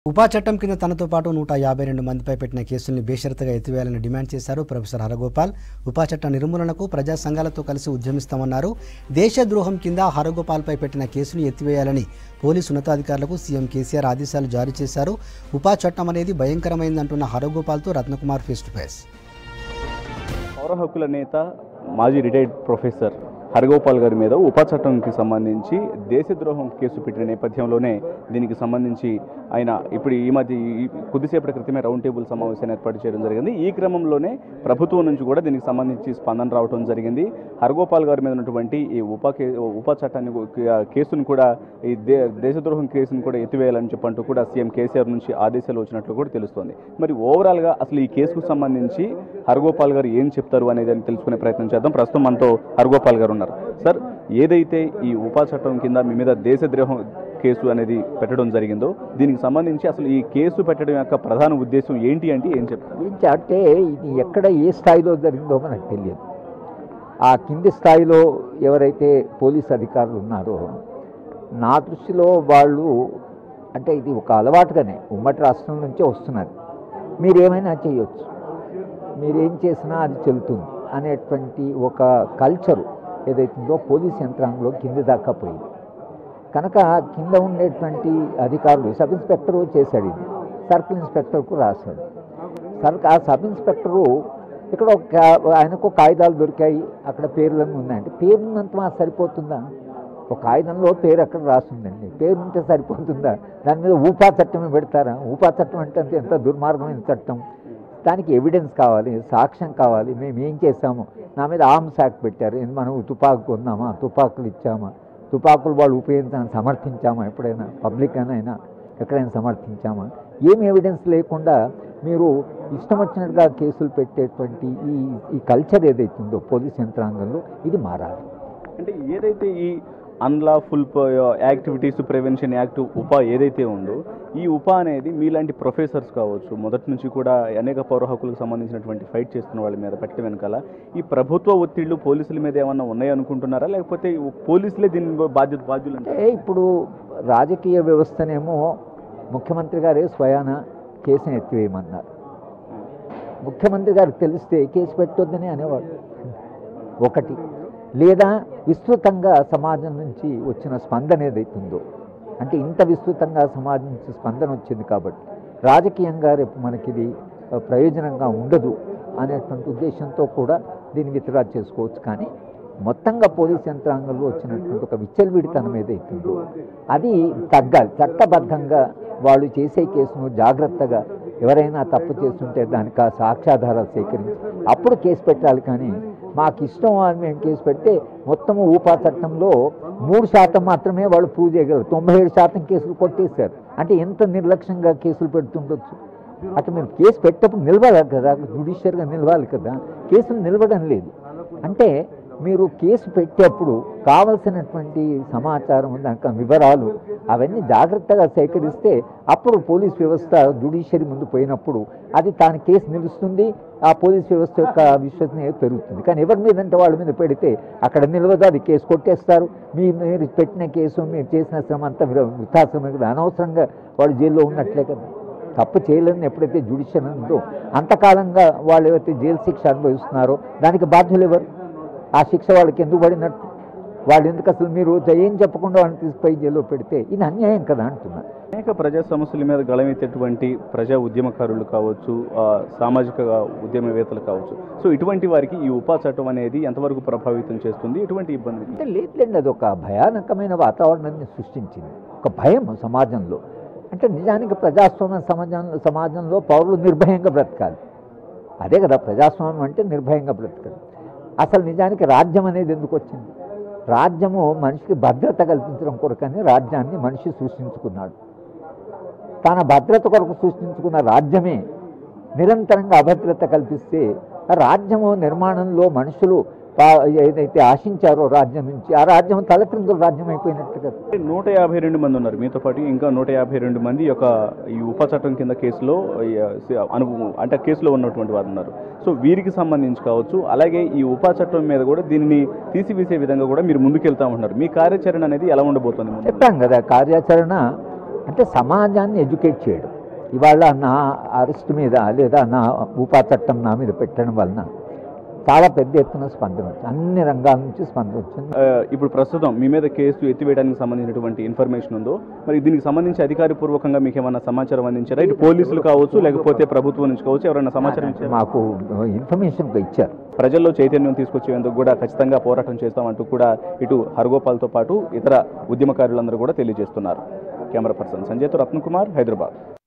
ఉపా చట్టం కింద తనతో పాటు నూట యాభై రెండు మందిపై పెట్టిన కేసుల్ని బేషరతుగా ఎత్తివేయాలని డిమాండ్ చేశారు ప్రొఫెసర్ హరగోపాల్ ఉపా చట్ట నిర్మూలనకు ప్రజా సంఘాలతో కలిసి ఉద్యమిస్తామన్నారు దేశద్రోహం కింద హరగోపాల్పై పెట్టిన కేసును ఎత్తివేయాలని పోలీసు ఉన్నతాధికారులకు సీఎం కేసీఆర్ ఆదేశాలు జారీ చేశారు ఉపా చట్టం అనేది భయంకరమైందంటున్న హరగోపాల్తో రత్నకుమార్ ఫేస్ టు ఫేస్ పౌర హక్కుల నేత మాజీ రిటైర్డ్ ప్రొఫెసర్ హరగోపాల్ గారి మీద ఉపా చట్టంకి సంబంధించి దేశద్రోహం కేసు పెట్టిన నేపథ్యంలోనే దీనికి సంబంధించి ఆయన ఇప్పుడు ఈ మధ్య ఈ కొద్దిసేపటి క్రితమే రౌండ్ టేబుల్ సమావేశాన్ని ఏర్పాటు చేయడం జరిగింది ఈ క్రమంలోనే ప్రభుత్వం నుంచి కూడా దీనికి సంబంధించి స్పందన రావడం జరిగింది హరగోపాల్ గారి మీద ఉన్నటువంటి ఈ ఉపా కే ఉపా చట్టాన్ని కేసును కూడా ఈ దే దేశద్రోహం కేసును కూడా ఎత్తివేయాలని చెప్పంటూ కూడా సీఎం కేసీఆర్ నుంచి ఆదేశాలు వచ్చినట్లు కూడా తెలుస్తోంది మరి ఓవరాల్గా అసలు ఈ కేసుకు సంబంధించి హరగోపాల్ గారు ఏం చెప్తారు అనేది అని తెలుసుకునే ప్రయత్నం చేద్దాం ప్రస్తుతం మనతో హరగోపాల్ గారు ఉన్నారు సార్ ఏదైతే ఈ ఉపా చట్టం కింద మీ మీద దేశద్రోహం కేసు అనేది పెట్టడం జరిగిందో దీనికి సంబంధించి అసలు ఈ కేసు పెట్టడం యొక్క ప్రధాన ఉద్దేశం ఏంటి అంటే ఏం చెప్తారు ఏంటి అంటే ఇది ఎక్కడ ఏ స్థాయిలో జరిగిందో మనకు తెలియదు ఆ కింది స్థాయిలో ఎవరైతే పోలీస్ అధికారులు ఉన్నారో నా దృష్టిలో వాళ్ళు అంటే ఇది ఒక అలవాటుగానే ఉమ్మడి రాష్ట్రం నుంచే వస్తున్నది మీరు ఏమైనా చేయొచ్చు మీరేం చేసినా అది చెల్లుతుంది అనేటువంటి ఒక కల్చరు ఏదైతుందో పోలీస్ యంత్రాంగంలో కింది దాకా పోయింది కనుక కింద ఉండేటువంటి అధికారులు సబ్ ఇన్స్పెక్టరు చేశాడు ఇది సర్కిల్ ఇన్స్పెక్టర్కు రాశాడు సర్క్ ఆ సబ్ ఇన్స్పెక్టరు ఇక్కడ ఒక కా- ఆయనకు కాగితాలు దొరికాయి అక్కడ పేర్లన్నీ ఉన్నాయంటే పేరున్నంత మాత్రం సరిపోతుందా ఒక కాగితంలో పేరు అక్కడ రాసిందండి పేరు ఉంటే సరిపోతుందా దాని మీద ఊపా చట్టమే పెడతారా ఊపా చట్టం అంటే అంత ఎంత దుర్మార్గమైన చట్టం దానికి ఎవిడెన్స్ కావాలి సాక్ష్యం కావాలి మేము ఏం చేసాము నా మీద ఆర్మ్స్ యాక్ట్ పెట్టారు ఏంది మనం తుపాకు కొన్నామా తుపాకులు ఇచ్చామా తుపాకులు వాళ్ళు ఉపయోగించాలని సమర్థించామా ఎప్పుడైనా పబ్లిక్ అయినా ఎక్కడైనా సమర్థించామా ఏం ఎవిడెన్స్ లేకుండా మీరు ఇష్టం వచ్చినట్టుగా కేసులు పెట్టేటువంటి ఈ ఈ కల్చర్ ఏదైతే ఉందో పోలీస్ యంత్రాంగంలో ఇది మారాలి అంటే ఏదైతే ఈ అన్లాఫుల్ యాక్టివిటీస్ ప్రివెన్షన్ యాక్ట్ ఉపా ఏదైతే ఉందో ఈ ఉపా అనేది మీలాంటి ప్రొఫెసర్స్ కావచ్చు మొదటి నుంచి కూడా అనేక పౌర హక్కులకు సంబంధించినటువంటి ఫైట్ చేస్తున్న వాళ్ళ మీద పెట్టడం వెనకాల ఈ ప్రభుత్వ ఒత్తిళ్లు పోలీసుల మీద ఏమన్నా ఉన్నాయనుకుంటున్నారా లేకపోతే పోలీసులే దీని బాధ్యత బాధ్యులు అంటే అంటే ఇప్పుడు రాజకీయ వ్యవస్థనేమో ముఖ్యమంత్రి గారే స్వయాన కేసును ఎత్తివేయమన్నారు ముఖ్యమంత్రి గారికి తెలిస్తే కేసు పెట్టొద్దని అనేవాడు ఒకటి లేదా విస్తృతంగా సమాజం నుంచి వచ్చిన స్పందన ఏదైతుందో అంటే ఇంత విస్తృతంగా సమాజం నుంచి స్పందన వచ్చింది కాబట్టి రాజకీయంగా రేపు మనకిది ఆ, ప్రయోజనంగా ఉండదు అనేటువంటి ఉద్దేశంతో కూడా దీన్ని విత్డ్రా చేసుకోవచ్చు కానీ మొత్తంగా పోలీస్ యంత్రాంగంలో వచ్చినటువంటి ఒక విచ్చలవిడితనం ఏదైతుందో అది తగ్గాలి చట్టబద్ధంగా వాళ్ళు చేసే కేసును జాగ్రత్తగా ఎవరైనా తప్పు చేస్తుంటే దానికి ఆ సాక్ష్యాధారాలు సేకరించి అప్పుడు కేసు పెట్టాలి కానీ మాకు ఇష్టం అని మేము కేసు పెడితే మొత్తము ఊపా చట్టంలో మూడు శాతం మాత్రమే వాళ్ళు ప్రూవ్ చేయగలరు తొంభై ఏడు శాతం కేసులు కొట్టేశారు అంటే ఎంత నిర్లక్ష్యంగా కేసులు పెడుతుండొచ్చు అట్లా మీరు కేసు పెట్టేప్పుడు నిలవాలి కదా జుడిషియర్గా నిలవాలి కదా కేసులు నిలవడం లేదు అంటే మీరు కేసు పెట్టేప్పుడు కావలసినటువంటి సమాచారం దానికి వివరాలు అవన్నీ జాగ్రత్తగా సేకరిస్తే అప్పుడు పోలీస్ వ్యవస్థ జుడిషియరీ ముందు పోయినప్పుడు అది తాను కేసు నిలుస్తుంది ఆ పోలీస్ వ్యవస్థ యొక్క విశ్వసనీయత పెరుగుతుంది కానీ ఎవరి మీద అంటే వాళ్ళ మీద పెడితే అక్కడ నిలవదు అది కేసు కొట్టేస్తారు మీ మీరు పెట్టిన కేసు మీరు చేసిన శ్రమ అంతా వృ- వృద్ధాశ్రమం కదా అనవసరంగా వాడు జైల్లో ఉన్నట్లే కదా తప్పు చేయలేదని ఎప్పుడైతే జుడిషియల్ ఉందో అంతకాలంగా వాళ్ళు ఎవరైతే జైలు శిక్ష అనుభవిస్తున్నారో దానికి బాధ్యులు ఎవరు ఆ శిక్ష వాళ్ళకి ఎందుకు పడినట్టు వాళ్ళు ఎందుకు అసలు మీరు ఏం చెప్పకుండా వాళ్ళని తీసుకుపోయి జైల్లో పెడితే ఇది అన్యాయం కదా అంటున్నారు అనేక ప్రజా సమస్యల మీద గళమెత్తేటువంటి ప్రజా ఉద్యమకారులు కావచ్చు ఆ, సామాజిక ఉద్యమవేత్తలు కావచ్చు సో ఇటువంటి వారికి ఈ ఉపా చట్టం అనేది ఎంతవరకు ప్రభావితం చేస్తుంది ఎటువంటి ఇబ్బంది అంటే లేదులేండి అది ఒక భయానకమైన వాతావరణాన్ని సృష్టించింది ఒక భయం సమాజంలో అంటే నిజానికి ప్రజాస్వామ్య సమాజంలో సమాజంలో పౌరులు నిర్భయంగా బ్రతకాలి అదే కదా ప్రజాస్వామ్యం అంటే నిర్భయంగా బ్రతకాలి అసలు నిజానికి రాజ్యం అనేది ఎందుకు వచ్చింది రాజ్యము మనిషికి భద్రత కల్పించడం కొరకని రాజ్యాన్ని మనిషి సృష్టించుకున్నాడు తన భద్రత కొరకు సృష్టించుకున్న రాజ్యమే నిరంతరంగా అభద్రత కల్పిస్తే ఆ రాజ్యము నిర్మాణంలో మనుషులు పా- ఏదైతే ఆశించారో రాజ్యం నుంచి ఆ రాజ్యం తలక్రిందుల రాజ్యం అయిపోయినట్టు కదా నూట యాభై రెండు మంది ఉన్నారు మీతో పాటు ఇంకా నూట యాభై రెండు మంది యొక్క ఈ ఉప చట్టం కింద కేసులో ఈ, స- అనుభవం అంటే కేసులో ఉన్నటువంటి వారు ఉన్నారు సో వీరికి సంబంధించి కావచ్చు అలాగే ఈ ఉపా చట్టం మీద కూడా దీనిని తీసివేసే విధంగా కూడా మీరు ముందుకెళ్తా ఉంటున్నారు మీ కార్యాచరణ అనేది ఎలా ఉండబోతుంది ముందు? చెప్పాం కదా కార్యాచరణ అంటే సమాజాన్ని ఎడ్యుకేట్ చేయడం ఇవాళ నా అరెస్ట్ మీద లేదా నా ఉపా చట్టం నా మీద పెట్టడం వలన చాలా పెద్ద ఎత్తున స్పందన వచ్చింది అన్ని రంగాల నుంచి స్పందన వచ్చింది ఆ, ఇప్పుడు ప్రస్తుతం మీ మీద కేసు ఎత్తివేయడానికి సంబంధించినటువంటి ఇన్ఫర్మేషన్ ఉందో మరి దీనికి సంబంధించి అధికారపూర్వకంగా మీకు ఏమైనా సమాచారం అందించారా ఇటు పోలీసులు కావచ్చు లేకపోతే ప్రభుత్వం నుంచి కావచ్చు ఎవరైనా సమాచారం ఇచ్చారా మాకు ఇన్ఫర్మేషన్ ఇచ్చారు ప్రజల్లో చైతన్యం తీసుకొచ్చేందుకు కూడా ఖచ్చితంగా పోరాటం చేస్తామంటూ కూడా ఇటు హర్గోపాల్తో పాటు ఇతర ఉద్యమకారులందరూ కూడా తెలియజేస్తున్నారు కెమెరా పర్సన్ సంజయ్తో రత్నకుమార్ హైదరాబాద్